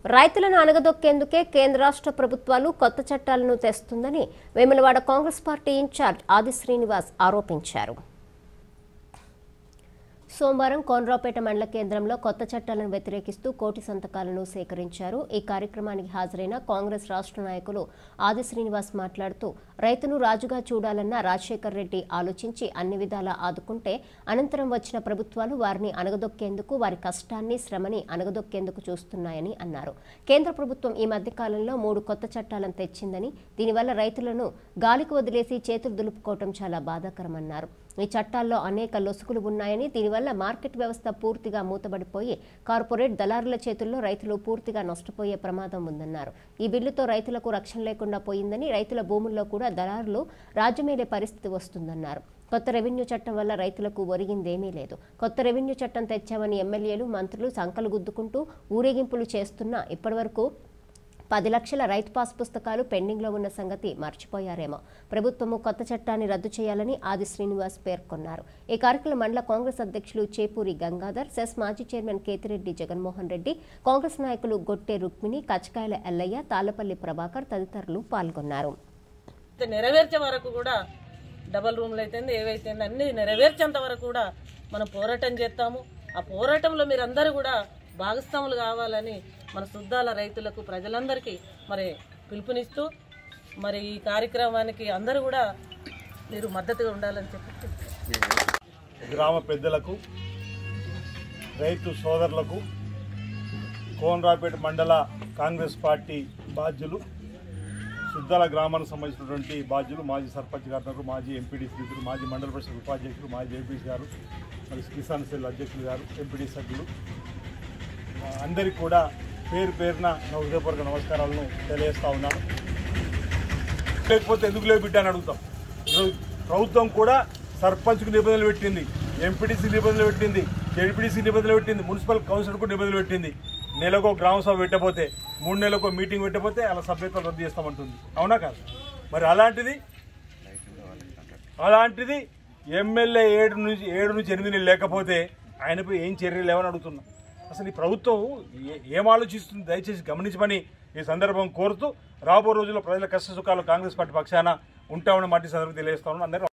రైతులను అణగదొక్కేందుకే కేంద్ర రాష్ట్ర ప్రభుత్వాలు కొత్త చట్టాలను తెస్తుందని వేములవాడ కాంగ్రెస్ పార్టీ ఇన్ఛార్జ్ ఆది శ్రీనివాస్ ఆరోపించారు సోమవారం కోనరావుపేట మండల కేంద్రంలో కొత్త చట్టాలను వ్యతిరేకిస్తూ కోటి సంతకాలను సేకరించారు ఈ కార్యక్రమానికి హాజరైన కాంగ్రెస్ రాష్ట్ర నాయకులు ఆది శ్రీనివాస్ మాట్లాడుతూ రైతును రాజుగా చూడాలన్న రాజశేఖర్ రెడ్డి ఆలోచించి అన్ని విధాలా ఆదుకుంటే అనంతరం వచ్చిన ప్రభుత్వాలు వారిని అణగదొక్కేందుకు వారి కష్టాన్ని శ్రమని అణగదొక్కేందుకు చూస్తున్నాయని అన్నారు కేంద్ర ప్రభుత్వం ఈ మధ్య కాలంలో మూడు కొత్త చట్టాలను తెచ్చిందని దీనివల్ల రైతులను గాలికి వదిలేసి చేతులు దులుపుకోవటం చాలా బాధాకరమన్నారు ఈ చట్టాల్లో అనేక లొసుగులు ఉన్నాయని దీనివల్ల మార్కెట్ వ్యవస్థ పూర్తిగా మూతబడిపోయి కార్పొరేట్ దళారుల చేతుల్లో రైతులు పూర్తిగా నష్టపోయే ప్రమాదం ఉందన్నారు ఈ బిల్లుతో రైతులకు రక్షణ లేకుండా పోయిందని రైతుల భూముల్లో కూడా దళారులు రాజ్యమేలే పరిస్థితి వస్తుందన్నారు కొత్త రెవెన్యూ చట్టం వల్ల రైతులకు ఒరిగిందేమీ లేదు కొత్త రెవెన్యూ చట్టం తెచ్చామని ఎమ్మెల్యేలు మంత్రులు సంకలు గుద్దుకుంటూ ఊరేగింపులు చేస్తున్నా ఇప్పటివరకు పది లక్షల రైతు పాస్ పుస్తకాలు పెండింగ్లో ఉన్న సంగతి మర్చిపోయారేమో ప్రభుత్వము కొత్త చట్టాన్ని రద్దు చేయాలని ఆది శ్రీనివాస్ పేర్కొన్నారు ఈ కార్యక్రమం మండల కాంగ్రెస్ అధ్యక్షులు చేపూరి గంగాధర్ సెస్ మాజీ చైర్మన్ కేతిరెడ్డి జగన్మోహన్ రెడ్డి కాంగ్రెస్ నాయకులు గొట్టె రుక్మిణి కచ్చకాయల ఎల్లయ్య తాళ్లపల్లి ప్రభాకర్ తదితరులు పాల్గొన్నారు అయితే నెరవేర్చే వరకు కూడా డబల్ రూమ్లు అయితే ఏవైతే అన్ని నెరవేర్చేంత వరకు కూడా మనం పోరాటం చేస్తాము ఆ పోరాటంలో మీరందరూ కూడా భాగస్వాములు కావాలని మన శుద్ధాల రైతులకు ప్రజలందరికీ మరి పిలుపునిస్తూ మరి ఈ కార్యక్రమానికి అందరూ కూడా మీరు మద్దతుగా ఉండాలని చెప్పి గ్రామ పెద్దలకు రైతు సోదరులకు కోనరాపేట మండల కాంగ్రెస్ పార్టీ బాధ్యులు సుద్దాల గ్రామానికి సంబంధించినటువంటి బాధ్యులు మాజీ సర్పంచ్ గారు మాజీ ఎంపీడీ సభ్యులు మాజీ మండల పరిషత్ ఉపాధ్యక్షులు మాజీ ఎంపీసీ గారు మరి కిసాన్ సెల్ అధ్యక్షులు గారు ఎంపీడీ సభ్యులు ఆ, అందరికీ కూడా పేరు పేరున నా హృదయపూర్వక నమస్కారాలను తెలియజేస్తా ఉన్నాను లేకపోతే ఎందుకు లేవు బిడ్డ అని అడుగుతాం ఈరోజు ప్రభుత్వం కూడా సర్పంచ్కు నిబంధనలు పెట్టింది ఎంపీటీసీ నిబంధనలు పెట్టింది జడ్పీటీసీ నిబంధనలు పెట్టింది మున్సిపల్ కౌన్సిల్కు నిబంధనలు పెట్టింది నెలకు ఒక గ్రామ సభ పెట్టకపోతే మూడు నెలలకు ఒక మీటింగ్ పెట్టకపోతే అలా సభ్యత్వం రద్దు చేస్తామంటుంది అవునా కాదు మరి అలాంటిది అలాంటిది ఎమ్మెల్యే ఏడు నుంచి ఏడు నుంచి ఎనిమిది నెలలు లేకపోతే ఆయనపై ఏం చర్యలు లేవని అడుగుతున్నా అసలు ఈ ప్రభుత్వం ఏ- ఏం ఆలోచిస్తుంది దయచేసి గమనించమని ఈ సందర్భం కోరుతూ రాబో రోజుల్లో ప్రజల కష్ట సుఖాలు కాంగ్రెస్ పార్టీ పక్షాన ఉంటామని మాట ఈ సందర్భం తెలియజేస్తామని అందరూ